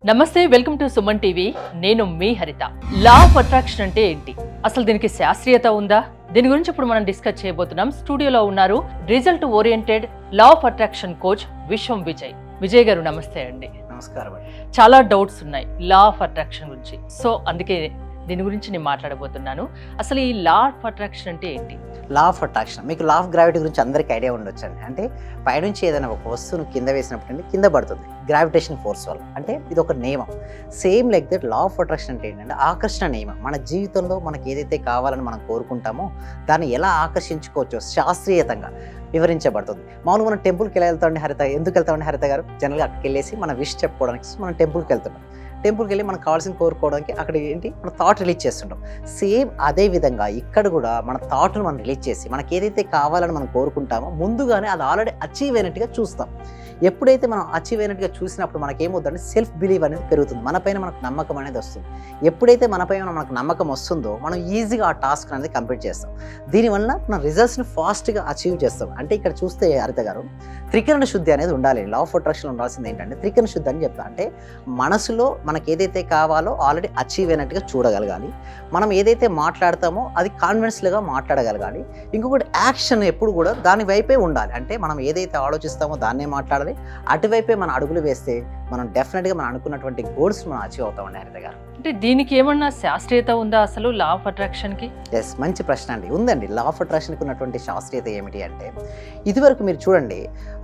నమస్తే welcome to Suman TV నేను మీ హరిత లా ఆఫ్ అట్రాక్షన్ అంటే ఏంటి అసలు దీనికి శాస్త్రీయత ఉందా దీని గురించి ఇప్పుడు మనం డిస్కస్ చేయబోతున్నాం స్టూడియోలో ఉన్నారు result oriented law of attraction coach Vishwam Vijay Vijay garu నమస్తే అండి నమస్కారం అండి చాలా డౌట్స్ ఉన్నాయి లా ఆఫ్ అట్రాక్షన్ గురించి సో అందుకే దీని గురించి నేను మాట్లాడబోతున్నాను అసలు ఈ లా ఆఫ్ అట్రాక్షన్ అంటే ఏంటి లా ఆఫ్ అట్రాక్షన్ మీకు లా ఆఫ్ గ్రావిటీ గురించి అందరికీ ఐడియా ఉండొచ్చు అండి అంటే పైనుంచి ఏదైనా ఒక వస్తువును కింద వేసినప్పుడు అండి కింద పడుతుంది గ్రావిటేషన్ ఫోర్స్ వల్ల అంటే ఇది ఒక నియమం same like that law of attraction అంటే ఏంటంటే ఆకర్షణ నియమం మన జీవితంలో మనకి ఏదైతే కావాలని మనం కోరుకుంటామో దాన్ని ఎలా ఆకర్షించుకోవచ్చో శాస్త్రీయతంగా వివరించబడుతుంది మామూలుగా మనం టెంపుల్కి ఎలా వెళ్తామండి హరిత ఎందుకు వెళ్తామండి హరిత గారు జనరల్గా అక్కడికి వెళ్ళేసి మన విష్ చెప్పుకోవడానికి మనం టెంపుల్కి వెళ్తున్నాం టెంపుల్కి వెళ్ళి మనకు కావాల్సిన కోరుకోవడానికి అక్కడ ఏంటి మన థాట్ రిలీజ్ చేస్తుంటాం సేమ్ అదే విధంగా ఇక్కడ కూడా మన థాట్ను మనం రిలీజ్ చేసి మనకి ఏదైతే కావాలని మనం కోరుకుంటామో ముందుగానే అది ఆల్రెడీ అచీవ్ అయినట్టుగా చూస్తాం ఎప్పుడైతే మనం అచీవ్ అయినట్టుగా చూసినప్పుడు మనకి ఏమవుతుందంటే సెల్ఫ్ బిలీవ్ అనేది పెరుగుతుంది మనపైన మనకు నమ్మకం అనేది వస్తుంది ఎప్పుడైతే మనపైన మనకు నమ్మకం వస్తుందో మనం ఈజీగా ఆ టాస్క్ అనేది కంప్లీట్ చేస్తాం దీనివల్ల మన రిజల్ట్స్ని ఫాస్ట్గా అచీవ్ చేస్తాం అంటే ఇక్కడ చూస్తే హరిత గారు త్రికరణ శుద్ధి అనేది ఉండాలి లా ఆఫ్ అట్రాక్షన్ ఉండాల్సింది ఏంటంటే త్రికరణ శుద్ధి అని చెప్తా అంటే మనసులో మనకి ఏదైతే కావాలో ఆల్రెడీ అచీవ్ అయినట్టుగా చూడగలగాలి మనం ఏదైతే మాట్లాడతామో అది కాన్ఫిడెన్స్లుగా మాట్లాడగలగాలి ఇంకొకటి యాక్షన్ ఎప్పుడు కూడా దాని వైపే ఉండాలి అంటే మనం ఏదైతే ఆలోచిస్తామో దాన్నే మాట్లాడాలి అటువైపే మన అడుగులు వేస్తే మనం డెఫినెట్గా మనం అనుకున్నటువంటి గోల్స్ మనం అచీవ్ అవుతామండి హరిత గారు అంటే దీనికి ఏమన్నా శాస్త్రీయత ఉందా అసలు లా ఆఫ్ అట్రాక్షన్ కి ఎస్ మంచి ప్రశ్న అండి ఉందండి లా ఆఫ్ అట్రాక్షన్కి ఉన్నటువంటి శాస్త్రీయత ఏమిటి అంటే ఇదివరకు మీరు చూడండి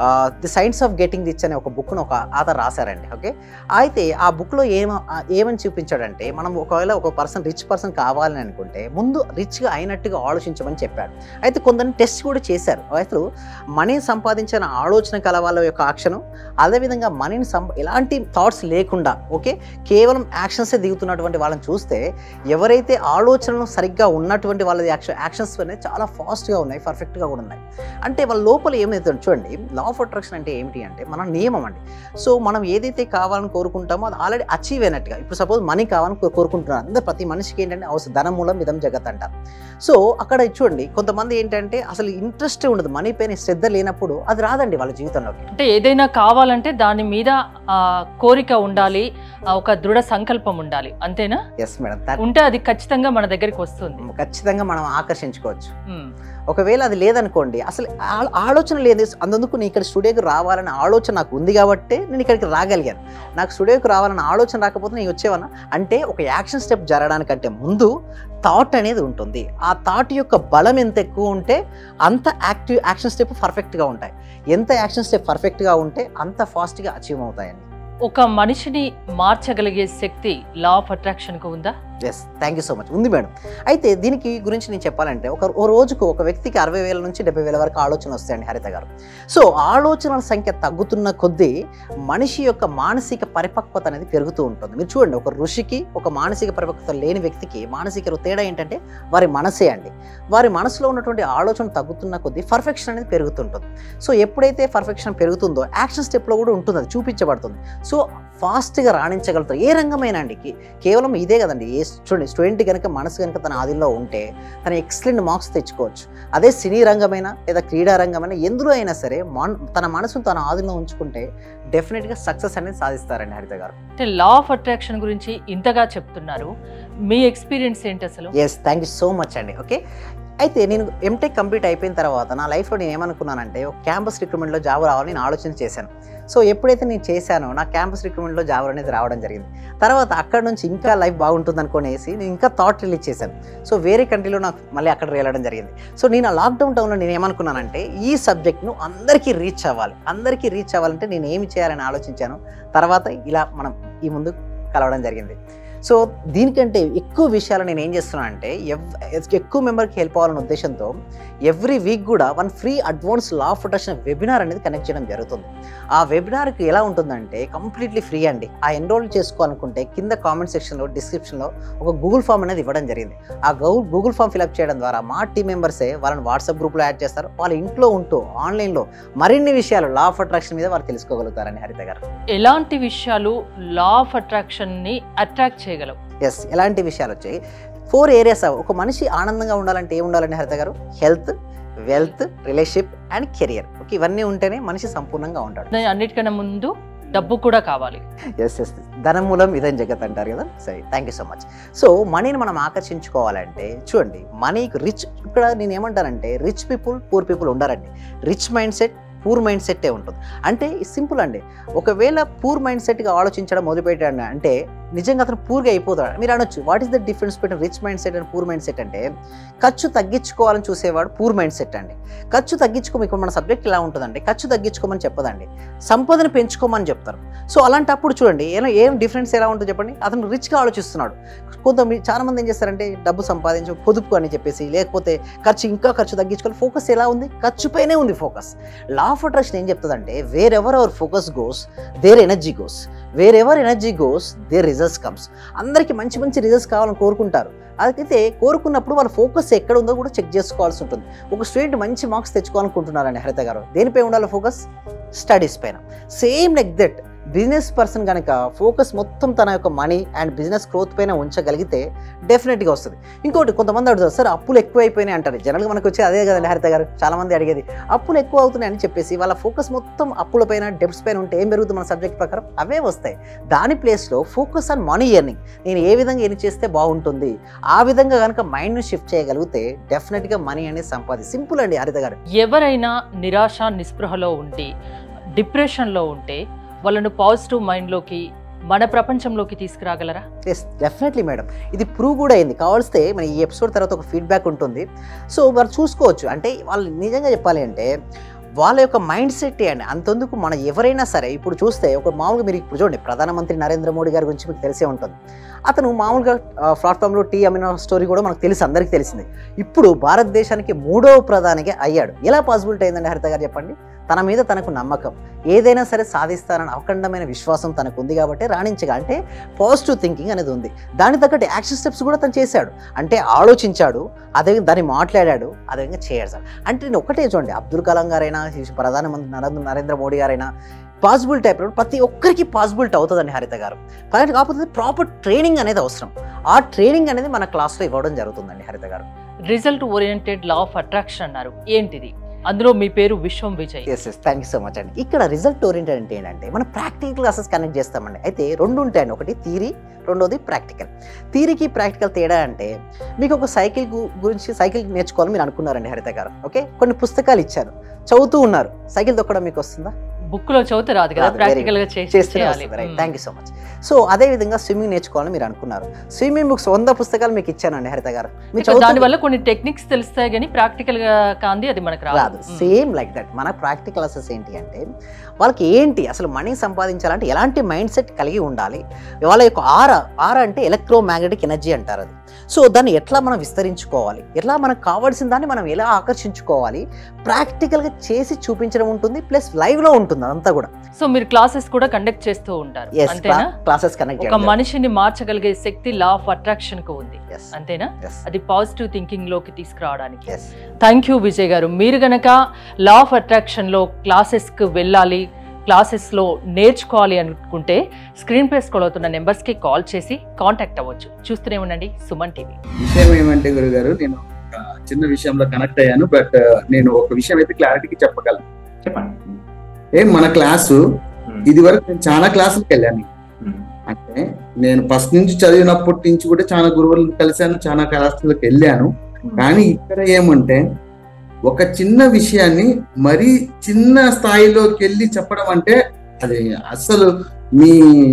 the science of getting rich అనే ఒక బుక్ను ఒక ఆథర్ రాశారండి ఓకే అయితే ఆ బుక్లో ఏమ ఆ ఏమని చూపించాడంటే మనం ఒకవేళ ఒక పర్సన్ రిచ్ పర్సన్ కావాలని అనుకుంటే ముందు రిచ్గా అయినట్టుగా ఆలోచించమని చెప్పాడు అయితే కొందరిని టెస్ట్ కూడా చేశారు అసలు మనీ సంపాదించిన ఆలోచన కల వాళ్ళ యొక్క యాక్షన్ అదేవిధంగా మనీని సం ఎలాంటి థాట్స్ లేకుండా ఓకే కేవలం యాక్షన్సే దిగుతున్నటువంటి వాళ్ళని చూస్తే ఎవరైతే ఆలోచనలు సరిగ్గా ఉన్నటువంటి వాళ్ళ యాక్షన్ యాక్షన్స్ అనేది చాలా ఫాస్ట్గా ఉన్నాయి పర్ఫెక్ట్గా కూడా ఉన్నాయి అంటే వాళ్ళ లోపల ఏమైతే చూడండి లా ఆఫ్ అట్రాక్షన్ అంటే ఏమిటి అంటే మన నియమం అండి సో మనం ఏదైతే కావాలని కోరుకుంటామో అది ఆల్రెడీ అచీవ్ అయినట్టుగా ఇప్పుడు సపోజ్ మనీ కావాలని కో- కోరుకుంటున్నారు అందరు ప్రతి మనిషికి ఏంటంటే అవసరం ధనం మూలం ఇదం జగత్ అంటారు సో అక్కడ చూడండి కొంతమంది ఏంటంటే అసలు ఇంట్రెస్ట్ ఉండదు మనీ పైన శ్రద్ధ లేనప్పుడు అది రాదండి వాళ్ళ జీవితంలోకి అంటే ఏదైనా కావాలంటే దాని మీద ఆ, కోరిక ఉండాలి ఆ, ఒక దృఢ సంకల్పం ఉండాలి అంతేనా ఎస్ మేడం ఉంటే అది ఖచ్చితంగా మన దగ్గరికి వస్తుంది ఖచ్చితంగా మనం ఆకర్షించుకోవచ్చు ఉమ్. ఒకవేళ అది లేదనుకోండి అసలు ఆ- ఆలోచన లేదు అందుకు నేను ఇక్కడ స్టూడియోకి రావాలనే ఆలోచన నాకు ఉంది కాబట్టి నేను ఇక్కడికి రాగలిగాను నాకు స్టూడియోకి రావాలన్న ఆలోచన రాకపోతే నేను వచ్చేవానా అంటే ఒక యాక్షన్ స్టెప్ జరగడానికంటే ముందు థాట్ అనేది ఉంటుంది ఆ థాట్ యొక్క బలం ఎంత ఎక్కువ ఉంటే అంత యాక్టివ్ యాక్షన్ స్టెప్ పర్ఫెక్ట్గా ఉంటాయి ఎంత యాక్షన్ స్టెప్ పర్ఫెక్ట్గా ఉంటే అంత ఫాస్ట్గా అచీవ్ అవుతాయండి ఒక మనిషిని మార్చగలిగే శక్తి లా ఆఫ్ అట్రాక్షన్ కు ఉందా yes thank you so much ఉంది మేడం అయితే దీనికి గురించి నేను చెప్పాలంటే ఒక ఓ రోజుకు ఒక వ్యక్తికి అరవై వేల నుంచి డెబ్బై వేల వరకు ఆలోచన వస్తాయండి హరిత గారు సో ఆలోచనల సంఖ్య తగ్గుతున్న కొద్దీ మనిషి యొక్క మానసిక పరిపక్వత అనేది పెరుగుతూ ఉంటుంది మీరు చూడండి ఒక ఋషికి ఒక మానసిక పరిపక్వత లేని వ్యక్తికి మానసిక తేడా ఏంటంటే వారి మనసే అండి వారి మనసులో ఉన్నటువంటి ఆలోచన తగ్గుతున్న కొద్దీ పర్ఫెక్షన్ అనేది పెరుగుతుంటుంది సో ఎప్పుడైతే పర్ఫెక్షన్ పెరుగుతుందో యాక్షన్ స్టెప్లో కూడా ఉంటుంది అది చూపించబడుతుంది సో ఫాస్ట్గా రాణించగలుగుతారు ఏ రంగమైనా అండి కే- కేవలం ఇదే కదండి ఏ చూడండి స్టూడెంట్ కనుక మనసు కనుక తన ఆదిలో ఉంటే తన ఎక్సలెంట్ మార్క్స్ తెచ్చుకోవచ్చు అదే సినీ రంగమైనా లేదా క్రీడా రంగమైనా ఎందులో అయినా సరే మన తన మనసును తన ఆదిలో ఉంచుకుంటే డెఫినెట్గా సక్సెస్ అనేది సాధిస్తారండి హరిత గారు అంటే లా ఆఫ్ అట్రాక్షన్ గురించి ఇంతగా చెప్తున్నారు మీ ఎక్స్పీరియన్స్ ఏంటి అసలు yes thank you so much అండి ఓకే అయితే నేను ఎంటెక్ కంప్లీట్ అయిపోయిన తర్వాత నా లైఫ్లో నేను ఏమనుకున్నానంటే ఒక క్యాంపస్ రిక్రూట్మెంట్లో జాబ్ రావాలని నేను ఆలోచన చేశాను సో ఎప్పుడైతే నేను చేశానో నా క్యాంపస్ రిక్రూట్మెంట్లో జాబ్ అనేది రావడం జరిగింది తర్వాత అక్కడ నుంచి ఇంకా లైఫ్ బాగుంటుంది అనుకునేసి నేను ఇంకా థాట్ రిలీజ్ చేశాను సో వేరే కంట్రీలో నాకు మళ్ళీ అక్కడ వెళ్ళడం జరిగింది సో నేను ఆ లాక్డౌన్ టైంలో నేను ఏమనుకున్నానంటే ఈ సబ్జెక్ట్ను అందరికీ రీచ్ అవ్వాలి అందరికీ రీచ్ అవ్వాలంటే నేను ఏమి చేయాలని ఆలోచించాను తర్వాత ఇలా మనం ఈ ముందు కలవడం జరిగింది సో దీనికంటే ఎక్కువ విషయాలు నేను ఏం చేస్తున్నాను అంటే ఎవ్ ఎక్కువ మెంబర్కి హెల్ప్ అవ్వాలనే ఉద్దేశంతో ఎవ్రీ వీక్ కూడా one free advance law of protection webinar అనేది కనెక్ట్ చేయడం జరుగుతుంది ఆ వెబినార్కి ఎలా ఉంటుందంటే కంప్లీట్లీ ఫ్రీ అండి ఆ ఎన్రోల్ చేసుకోవాలనుకుంటే కింద కామెంట్ సెక్షన్లో డిస్క్రిప్షన్లో ఒక గూగుల్ ఫామ్ అనేది ఇవ్వడం జరిగింది ఆ గూగుల్ గూగుల్ ఫామ్ ఫిలప్ చేయడం ద్వారా మా టీం మెంబర్సే వాళ్ళని వాట్సాప్ గ్రూప్లో యాడ్ చేస్తారు వాళ్ళ ఇంట్లో ఉంటూ ఆన్లైన్లో మరిన్ని విషయాలు లా ఆఫ్ అట్రాక్షన్ మీద వాళ్ళు తెలుసుకోగలుగుతారని హరిత గారు ఎలాంటి విషయాలు లా ఆఫ్ అట్రాక్షన్ ని అట్రాక్ట్ చేయగలవు ఎస్ ఎలాంటి విషయాలు వచ్చాయి ఫోర్ ఏరియాస్ ఒక మనిషి ఆనందంగా ఉండాలంటే ఏం ఉండాలండి Haritha garu health wealth relationship and career okay ఇవన్నీ ఉంటేనే మనిషి సంపూర్ణంగా ఉంటాడు దాని అన్నిటికన్నా ముందు డబ్బు కూడా కావాలి ఎస్ ఎస్ ధనం మూలం ఇదం జగత్ అంటారు కదా సరే thank you so much so మనీని మనం ఆకర్షించుకోవాలంటే చూడండి మనీకి రిచ్ ఇక్కడ నేను ఏమంటానంటే రిచ్ పీపుల్ పూర్ పీపుల్ ఉండరండి rich mind set poor mind సెట్టే ఉంటుంది అంటే సింపుల్ అండి ఒకవేళ పూర్ మైండ్ సెట్గా ఆలోచించడం మొదలుపెట్టాడు అంటే నిజంగా అతను పూర్గా అయిపోతాడు మీరు అనొచ్చు what is the difference between rich mind set and poor mind set అంటే ఖర్చు తగ్గించుకోవాలని చూసేవాడు పూర్ మైండ్ సెట్ అండి ఖర్చు తగ్గించుకో మీకు మన సబ్జెక్ట్ ఇలా ఉంటుందండి ఖర్చు తగ్గించుకోమని చెప్పదండి సంపదను పెంచుకోమని చెప్తారు సో అలాంటప్పుడు చూడండి ఏం ఏం డిఫరెన్స్ ఎలా ఉంటుందో చెప్పండి అతను రిచ్గా ఆలోచిస్తున్నాడు కొంత చాలా మంది ఏం చేస్తారంటే డబ్బు సంపాదించు పొదుపు అని చెప్పేసి లేకపోతే ఖర్చు ఇంకా ఖర్చు తగ్గించుకోవాలి ఫోకస్ ఎలా ఉంది ఖర్చుపైనే ఉంది ఫోకస్ లా ఆఫ్ అట్రాక్షన్ ఏం చెప్తుందంటే wherever our focus goes there energy goes wherever energy goes there results comes అందరికీ మంచి మంచి రిజల్ట్స్ కావాలని కోరుకుంటారు అదైతే కోరుకున్నప్పుడు వాళ్ళ ఫోకస్ ఎక్కడ ఉందో కూడా చెక్ చేసుకోవాల్సి ఉంటుంది ఒక స్టూడెంట్ మంచి మార్క్స్ తెచ్చుకోవాలనుకుంటున్నారండి హరిత గారు దేనిపై ఉండాలి ఫోకస్ స్టడీస్ పైన same like that business person కనుక ఫోకస్ మొత్తం తన యొక్క మనీ అండ్ బిజినెస్ గ్రోత్ పైన ఉంచగలిగితే డెఫినెట్గా వస్తుంది ఇంకోటి కొంతమంది అడుగుతారు సార్ అప్పులు ఎక్కువ అయిపోయినాయి అంటారు జనరల్గా మనకు వచ్చేది అదే కదండి హరిత గారు చాలా మంది అడిగేది అప్పులు ఎక్కువ అవుతున్నాయి అని చెప్పేసి వాళ్ళ ఫోకస్ మొత్తం అప్పుల పైన డెబ్ట్స్ పైన ఉంటే ఏం పెరుగుతుంది మన సబ్జెక్ట్ ప్రకారం అవే వస్తాయి దాని ప్లేస్లో ఫోకస్ ఆన్ మనీ ఎర్నింగ్ నేను ఏ విధంగా ఎర్న్ చేస్తే బాగుంటుంది ఆ విధంగా కనుక మైండ్ని షిఫ్ట్ చేయగలిగితే డెఫినెట్గా మనీ అనేది సంపాది సింపుల్ అండి హరిత గారు ఎవరైనా నిరాశ నిస్పృహలో ఉండి డిప్రెషన్లో ఉంటే వాళ్ళను పాజిటివ్ మైండ్లోకి మన ప్రపంచంలోకి తీసుకురాగలరా ఎస్ డెఫినెట్లీ మేడం ఇది ప్రూవ్ కూడా అయింది కావాల్స్తే మన ఈ ఎపిసోడ్ తర్వాత ఒక ఫీడ్బ్యాక్ ఉంటుంది సో వారు చూసుకోవచ్చు అంటే వాళ్ళు నిజంగా చెప్పాలి అంటే వాళ్ళ యొక్క మైండ్ సెట్ అండి అంతెందుకు మన ఎవరైనా సరే ఇప్పుడు చూస్తే ఒక మామూలుగా మీరు ఇప్పుడు చూడండి ప్రధానమంత్రి నరేంద్ర మోడీ గారి గురించి మీకు తెలిసే ఉంటుంది అతను మామూలుగా ప్లాట్ఫామ్లో టీ అమ్మిన స్టోరీ కూడా మనకు తెలుసు అందరికీ తెలిసింది ఇప్పుడు భారతదేశానికి మూడవ ప్రధానిగా అయ్యాడు ఎలా పాసిబిలిటీ అయిందండి హరిత గారు చెప్పండి తన మీద తనకు నమ్మకం ఏదైనా సరే సాధిస్తానని అఖండమైన విశ్వాసం తనకు ఉంది కాబట్టి రాణించగా అంటే పాజిటివ్ థింకింగ్ అనేది ఉంది దాని తగ్గట్టు యాక్షన్ స్టెప్స్ కూడా తను చేశాడు అంటే ఆలోచించాడు అదే దాన్ని మాట్లాడాడు అదేవిధంగా చేశాడు అంటే నేను ఒకటే చూడండి అబ్దుల్ కలాం గారైనా ఈ ప్రధానమంత్రి నరేంద్ర నరేంద్ర మోడీ గారైనా పాసిబిలిటీ అయిపోయినప్పుడు ప్రతి ఒక్కరికి పాసిబిలిటీ అవుతుందండి హరిత గారు కానీ కాకపోతే ప్రాపర్ ట్రైనింగ్ అనేది అవసరం ఆ ట్రైనింగ్ అనేది మన క్లాస్లో ఇవ్వడం జరుగుతుందండి Haritha garu result oriented law of attraction అన్నారు ఏంటిది అందులో మీ పేరు Vishwam Vijay yes yes thank you so much అండి ఇక్కడ రిజల్ట్ ఓరియంటెడ్ అంటే ఏంటంటే మనం ప్రాక్టికల్ క్లాసెస్ కనెక్ట్ చేస్తామండి అయితే రెండు ఉంటాయండి ఒకటి థీరీ రెండోది ప్రాక్టికల్ థీరీకి ప్రాక్టికల్ తేడా అంటే మీకు ఒక సైకిల్ గు- గురించి సైకిల్ నేర్చుకోవాలని మీరు అనుకున్నారండి హరిత గారు ఓకే కొన్ని పుస్తకాలు ఇచ్చారు చదువుతూ ఉన్నారు సైకిల్ తొక్కడం మీకు వస్తుందా బుక్ లో చదివితే రాదు కదా రాదు, very ప్రాక్టికల్ గా చేసి చేస్తూనే చేయాలి వస్తుంది right thank you so much so అదే విధంగా స్విమ్మింగ్ నేర్చుకోవాలని మీరు అనుకున్నారు స్విమ్మింగ్ బుక్స్ వంద పుస్తకాలు మీకు ఇచ్చానండి హరిత గారు మీరు దాని చదువుతూ- వల్ల కొన్ని టెక్నిక్స్ తెలుస్తాయి కానీ ప్రాక్టికల్ గా కాంది అది మనకు రాదు రాదు మ్మ్. సేమ్ లైక్ దట్ మన ప్రాక్టికల్ క్లాసెస్ ఏంటి అంటే వాళ్ళకి ఏంటి అసలు మనీ సంపాదించాలంటే ఎలాంటి మైండ్ సెట్ కలిగి ఉండాలి వాళ్ళ యొక్క ఆర ఆర అంటే ఎలక్ట్రో మ్యాగ్నెటిక్ ఎనర్జీ అంటారు అది సో దాన్ని ఎట్లా మనం విస్తరించుకోవాలి ఎట్లా మనకు కావాల్సిన దాన్ని మనం ఎలా ఆకర్షించుకోవాలి ప్రాక్టికల్గా చేసి చూపించడం ఉంటుంది ప్లస్ లైవ్లో ఉంటుంది అదంతా కూడా సో మీరు క్లాసెస్ కూడా కండక్ట్ చేస్తూ ఉంటారు ఎస్ అంతేనా క్లాసెస్ కనెక్ట్ ఒక మనిషిని మార్చగలిగే శక్తి లా ఆఫ్ అట్రాక్షన్ కు ఉంది ఎస్ అంతేనా ఎస్ అది పాజిటివ్ థింకింగ్ లోకి తీసుకురావడానికి ఎస్ థ్యాంక్ యూ విజయ్ గారు మీరు గనక లా ఆఫ్ అట్రాక్షన్లో క్లాసెస్కి వెళ్ళాలి క్లాసెస్లో నేర్చుకోవాలి అనుకుంటే స్క్రీన్ పే స్క్రోల్ అవుతున్న నెంబర్స్కి కాల్ చేసి కాంటాక్ట్ అవ్వచ్చు చూస్తూనే ఉండండి సుమన్ టీవీ విషయం ఏమంటే గురుగారు నేను ఒక చిన్న విషయంలో కనెక్ట్ అయ్యాను బట్ నేను ఒక విషయం అయితే క్లారిటీకి చెప్పగలను చెప్పండి ఏం మన క్లాసు ఇది వరకు నేను చాలా క్లాసులకు వెళ్ళాను అంటే నేను ఫస్ట్ నుంచి చదివినప్పటి నుంచి కూడా చాలా గురువులను కలిశాను చాలా క్లాసులకు వెళ్ళాను కానీ ఇక్కడ ఏమంటే ఒక చిన్న విషయాన్ని మరీ చిన్న స్థాయిలోకి వెళ్ళి చెప్పడం అంటే అది అసలు మీ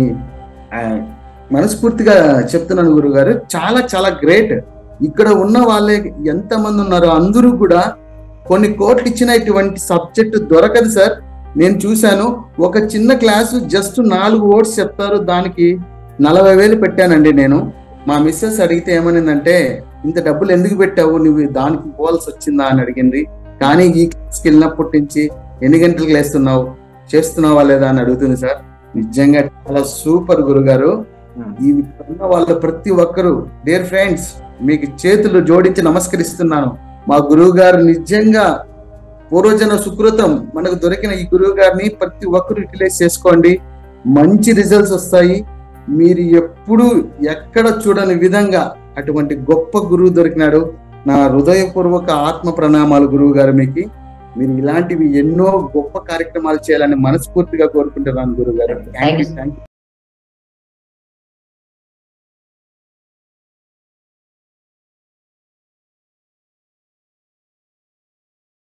ఆ, మనస్ఫూర్తిగా చెప్తున్నాను గురుగారు చాలా చాలా గ్రేట్ ఇక్కడ ఉన్న వాళ్ళే ఎంతమంది ఉన్నారో అందరూ కూడా కొన్ని కోట్లు ఇచ్చిన ఇటువంటి సబ్జెక్ట్ దొరకదు సార్ నేను చూశాను ఒక చిన్న క్లాసు జస్ట్ నాలుగు ఓట్స్ చెప్తారు దానికి నలభై వేలు పెట్టానండి నేను మా మిస్సెస్ అడిగితే ఏమనిందంటే ఇంత డబ్బులు ఎందుకు పెట్టావు నువ్వు దానికి పోవాల్సి వచ్చిందా అని అడిగింది కానీ ఈ క్లాస్కి వెళ్ళినప్పటి నుంచి ఎన్ని గంటలకు లేస్తున్నావు చేస్తున్నావా లేదా అని అడుగుతుంది సార్ నిజంగా చాలా సూపర్ గురుగారు ఈ ఉన్న వాళ్ళ ప్రతి ఒక్కరు డియర్ ఫ్రెండ్స్ మీకు చేతులు జోడించి నమస్కరిస్తున్నాను మా గురువు గారు నిజంగా పూర్వజన సుకృతం మనకు దొరికిన ఈ గురువు గారిని ప్రతి ఒక్కరు యూటిలైజ్ చేసుకోండి మంచి రిజల్ట్స్ వస్తాయి మీరు ఎప్పుడు ఎక్కడ చూడని విధంగా అటువంటి గొప్ప గురువు దొరికినాడు నా హృదయపూర్వక ఆత్మ ప్రణామాలు గురువు గారు మీకు మీరు ఇలాంటివి ఎన్నో గొప్ప కార్యక్రమాలు చేయాలని మనస్ఫూర్తిగా కోరుకుంటున్నాను గురుగారు Thank you. Thank you